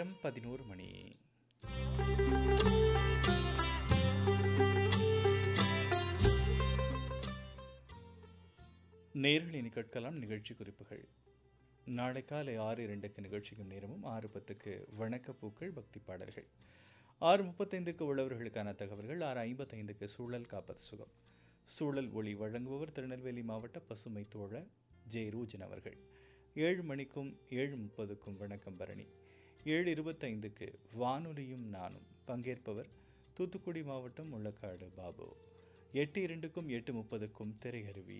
நேரம் பதினோரு மணி நேரில் இனி கேட்கலாம் நிகழ்ச்சி குறிப்புகள் நாளை காலை ஆறு இரண்டுக்கு நிகழ்ச்சிக்கும் நேரமும் ஆறு பத்துக்கு வணக்கப்பூக்கள் பக்தி பாடல்கள் ஆறு முப்பத்தைந்துக்கு உழவர்களுக்கான தகவல்கள் ஆறு ஐம்பத்தைந்துக்கு சூழல் காப்பது சுகம் சூழல் ஒளி வழங்குபவர் திருநெல்வேலி மாவட்ட பசுமை தோழர் ஜே ரூஜன் அவர்கள் ஏழு மணிக்கும் ஏழு முப்பதுக்கும் வணக்கம் பரணி ஏழு இருபத்தைந்துக்கு வானொலியும் நானும் பங்கேற்பவர் தூத்துக்குடி மாவட்டம் முள்ளக்காடு பாபு எட்டு இரண்டுக்கும் எட்டு முப்பதுக்கும் திரையருவி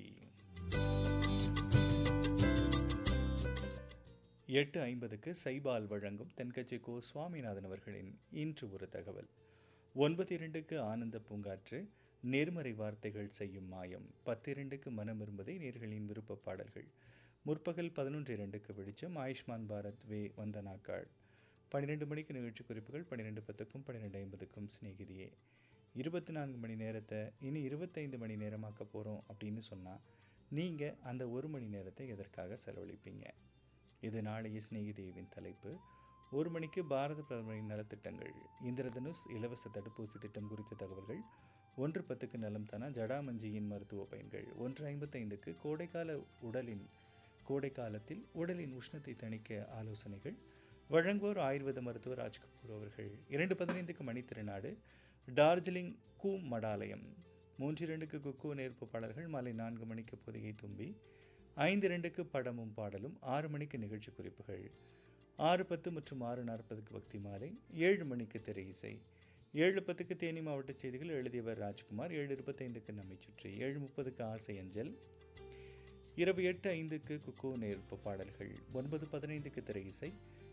எட்டு ஐம்பதுக்கு சைபால் வழங்கும் தென்கட்சி கோ சுவாமிநாதன் அவர்களின் இன்று ஒரு தகவல் ஒன்பது இரண்டுக்கு ஆனந்த பூங்காற்று நேர்மறை வார்த்தைகள் செய்யும் மாயம் பத்து இரண்டுக்கு மனம் விரும்புதை நேர்களின் விருப்ப பாடல்கள் முற்பகல் பதினொன்று இரண்டுக்கு வெளிச்சம் ஆயுஷ்மான் பாரத் வே வந்தனாக்காள் பன்னிரெண்டு மணிக்கு நிகழ்ச்சி குறிப்புகள் பன்னிரெண்டு பத்துக்கும் பன்னிரெண்டு ஐம்பதுக்கும் சிநேகிதியே இருபத்தி நான்கு மணி நேரத்தை இனி இருபத்தைந்து மணி நேரமாக்க போகிறோம் அப்படின்னு சொன்னால் நீங்கள் அந்த ஒரு மணி நேரத்தை எதற்காக செலவழிப்பீங்க இது நாளைய சிநேகிதேவின் தலைப்பு ஒரு மணிக்கு பாரத பிரதமரின் நலத்திட்டங்கள் இந்திரதனுஷ் இலவச தடுப்பூசி திட்டம் குறித்த தகவல்கள் ஒன்று பத்துக்கு நலம் தானா ஜடாமஞ்சியின் மருத்துவ பயன்கள் ஒன்று ஐம்பத்தைந்துக்கு கோடைக்கால உடலின் கோடை காலத்தில் உடலின் உஷ்ணத்தை தணிக்க ஆலோசனைகள் வழங்குவோர் ஆயுர்வேத மருத்துவர் ராஜ்கபூர் அவர்கள் இரண்டு பதினைந்துக்கு மணித்திருநாடு டார்ஜிலிங் கூ மடாலயம் மூன்று இரண்டுக்கு குக்கு நேர்ப்புப்பாளர்கள் மாலை நான்கு மணிக்கு பொதிகை தும்பி ஐந்து இரண்டுக்கு படமும் பாடலும் ஆறு மணிக்கு நிகழ்ச்சி குறிப்புகள் ஆறு பத்து மற்றும் ஆறு நாற்பதுக்கு பக்தி மாலை ஏழு மணிக்கு திரை இசை ஏழு பத்துக்கு தேனி மாவட்ட செய்திகள் எழுதியவர் ராஜ்குமார் ஏழு இருபத்தைந்துக்கு நம்மை சுற்றி ஏழு முப்பதுக்கு ஆசை அஞ்சல் இரவு எட்டு ஐந்துக்கு குக்கோ நேர்ப்பு பாடல்கள் ஒன்பது பதினைந்துக்கு திரை இசை